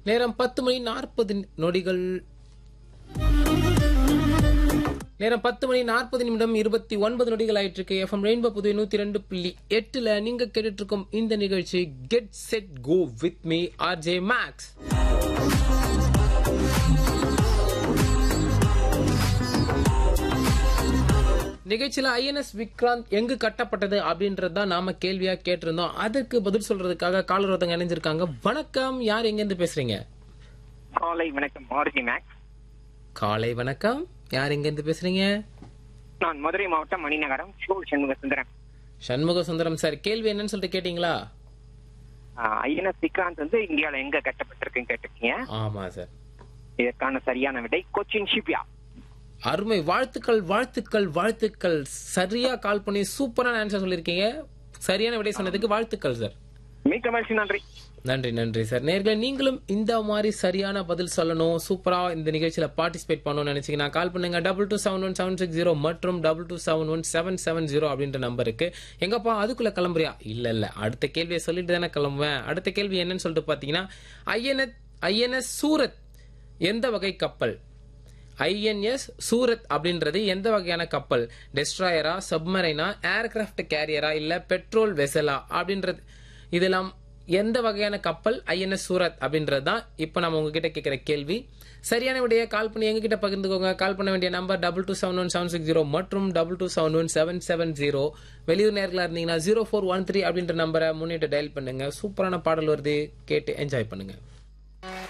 நேரம் பத்து மணி நாற்பது நொடிகள் நேரம் பத்து மணி நாற்பது நிமிடம் இருபத்தி ஒன்பது நொடிகள் ஆயிட்டு இருக்கு எஃப்எம் ரெயின்போ புதுவை நூத்தி ரெண்டு புள்ளி எட்டுல நீங்க கேட்டுட்டு இருக்கும் இந்த நிகழ்ச்சி get set go with me R J Max நிகழ்ச்சியில ஐஎன்எஸ் விக்ராந்த் எங்கு கட்டப்பட்டது அப்படின்றது தான் நாம கேள்வியா கேட்டிருந்தோம் அதற்கு பதில் சொல்றதுக்காக காலர் ஒருத்தங்க இணைஞ்சிருக்காங்க வணக்கம் யார் எங்க இருந்து பேசுறீங்க காலை வணக்கம் ஆர்ஜி மேக்ஸ் காலை வணக்கம் யார் எங்க இருந்து பேசுறீங்க நான் மதுரை மாவட்டம் மணிநகரம் ஷோ சண்முக சுந்தரம் சண்முக சுந்தரம் சார் கேள்வி என்னன்னு சொல்லிட்டு கேட்டீங்களா ஐஎன்எஸ் விக்ராந்த் வந்து இந்தியால எங்க கட்டப்பட்டிருக்குன்னு கேட்டிருக்கீங்க ஆமா சார் இதற்கான சரியான விடை கொச்சின் ஷிப்யா அருமை வாழ்த்துக்கள் வாழ்த்துக்கள் வாழ்த்துக்கள் சரியா கால் பண்ணி சூப்பரான ஆன்சர் சொல்லியிருக்கீங்க சரியான விடை சொன்னதுக்கு வாழ்த்துக்கள் சார் மிக்க மகிழ்ச்சி நன்றி நன்றி நன்றி சார் நேர்களை நீங்களும் இந்த மாதிரி சரியான பதில் சொல்லணும் சூப்பரா இந்த நிகழ்ச்சியில பார்ட்டிசிபேட் பண்ணணும்னு நினைச்சீங்கன்னா கால் பண்ணுங்க double two seven one seven six zero மற்றும் double two seven one seven seven zero அப்படின்ற நம்பருக்கு எங்கப்பா அதுக்குள்ள கிளம்புறியா இல்ல இல்ல அடுத்த கேள்வியை சொல்லிட்டு தானே கிளம்புவேன் அடுத்த கேள்வி என்னன்னு சொல்லிட்டு பாத்தீங்கன்னா ஐஎன்எஸ் ஐஎன்எஸ் சூரத் எந்த வகை கப்பல் ஐஎன்எஸ் சூரத் அப்படின்றது எந்த வகையான கப்பல் டெஸ்ட்ராயரா சப்மரைனா ஏர்கிராஃப்ட் கேரியரா இல்ல பெட்ரோல் வெசலா அப்படின்றது இதெல்லாம் எந்த வகையான கப்பல் ஐஎன்எஸ் சூரத் அப்படின்றது தான் இப்போ நம்ம உங்ககிட்ட கேட்குற கேள்வி சரியான விடையை கால் பண்ணி எங்ககிட்ட பகிர்ந்துக்கோங்க கால் பண்ண வேண்டிய number double two seven one seven six zero மற்றும் double two seven one seven seven zero வெளியூர் நேர்களாக இருந்தீங்கன்னா ஜீரோ ஃபோர் ஒன் த்ரீ அப்படின்ற நம்பரை முன்னிட்டு டயல் பண்ணுங்க சூப்பரான பாடல் வருது கேட்டு என்ஜாய் பண்ணுங்க